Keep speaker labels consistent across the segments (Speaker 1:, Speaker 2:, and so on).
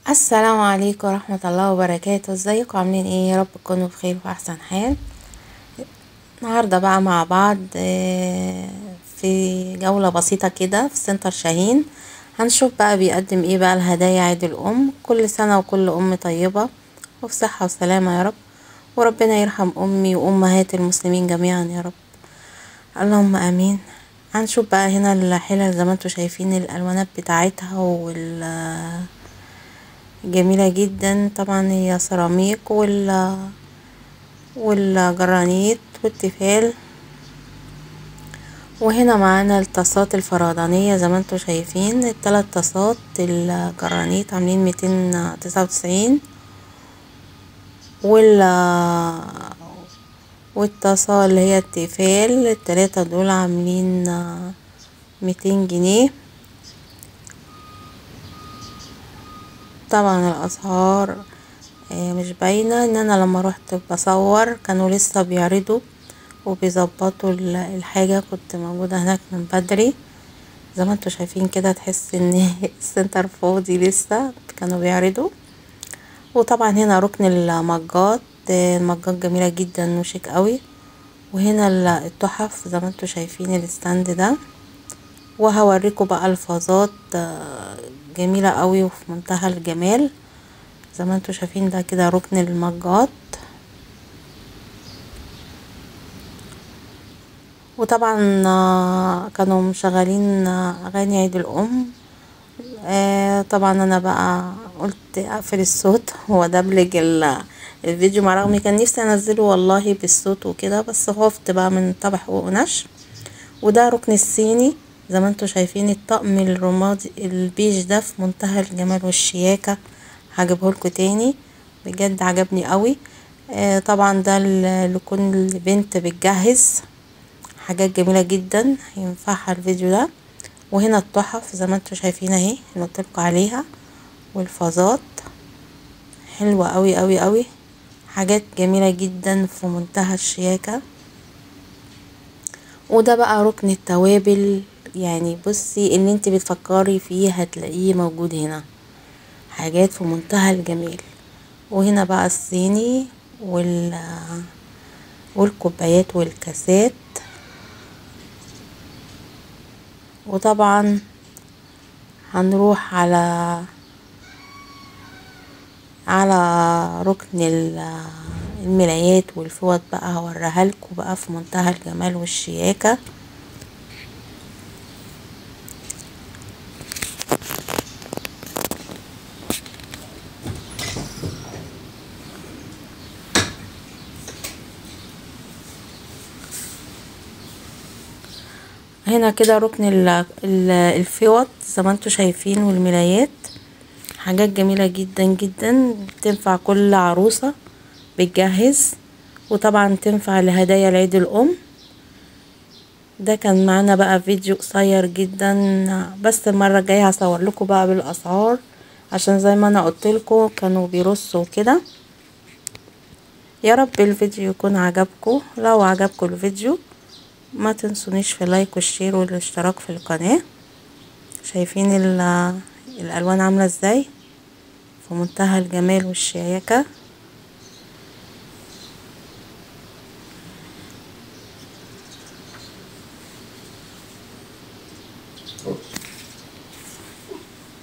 Speaker 1: السلام عليكم ورحمة الله وبركاته ازيكم عاملين ايه يا رب تكونوا بخير وفي احسن حال النهاردة بقى مع بعض آه، في جولة بسيطة كده في سنتر شاهين هنشوف بقى بيقدم ايه بقى الهدايا عيد الام كل سنة وكل ام طيبة وفي صحة وسلامة يا رب وربنا يرحم امي وامهات المسلمين جميعا يا رب اللهم امين هنشوف بقى هنا الحلل زي ما انتوا شايفين الالوانات بتاعتها وال جميلة جدا طبعا هي سيراميك وال والجرانيت والتيفال وهنا معانا الطاسات الفرادانية زي ما انتوا شايفين التلات طاسات الجرانيت عاملين ميتين تسعة وتسعين وال والطاسة اللي هي التيفال التلاتة دول عاملين ميتين جنيه طبعا الاسعار مش باينة ان انا لما روحت بصور كانوا لسه بيعرضوا وبيظبطوا الحاجة كنت موجودة هناك من بدري زي ما انتوا شايفين كده تحس ان السنتر فاضي لسه كانوا بيعرضوا وطبعا هنا ركن المجات المجات جميلة جدا وشيك قوي وهنا التحف زي ما انتوا شايفين الستاند ده وهوريكم بقى الفازات جميلة قوي وفي منتهى الجمال زي ما انتوا شايفين ده كده ركن المجات وطبعا كانوا مشغلين اغاني عيد الام طبعا انا بقى قلت اقفل الصوت وادبلج الفيديو مع رغم كان نفسي انزله والله بالصوت وكده بس خفت بقى من طبع حقوق ونشر وده ركن الصيني زي ما انتوا شايفين الطقم الرمادي البيج ده في منتهى الجمال والشياكة هجيبهولكوا تاني بجد عجبني قوي آه طبعا ده لكل بنت بتجهز حاجات جميلة جدا هينفعها الفيديو ده وهنا التحف زي ما انتوا شايفين اهي اللي قلتلكوا عليها والفازات حلوة قوي قوي قوي حاجات جميلة جدا في منتهى الشياكة وده بقى ركن التوابل يعني بصي اللي انت بتفكري فيه هتلاقيه موجود هنا حاجات في منتهى الجمال وهنا بقى الصيني وال والكوبايات والكاسات وطبعا هنروح على على ركن الملايات والفوط بقى هوريها لكم بقى في منتهى الجمال والشياكه هنا كده ركن الفوط زي ما انتوا شايفين والملايات حاجات جميلة جدا جدا تنفع كل عروسة بتجهز وطبعا تنفع لهدايا العيد الام ده كان معانا بقى فيديو قصير جدا بس المرة الجاية هصور لكم بقى بالاسعار عشان زي ما انا قلت لكم كانوا بيرصوا كده يا رب الفيديو يكون عجبكم لو عجبكم الفيديو ما تنسونيش في اللايك والشير والاشتراك في القناة شايفين الالوان عاملة ازاي في منتهى الجمال والشياكة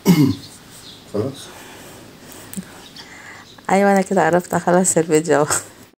Speaker 2: خلاص
Speaker 1: ايوه انا كده عرفت اخلص الفيديو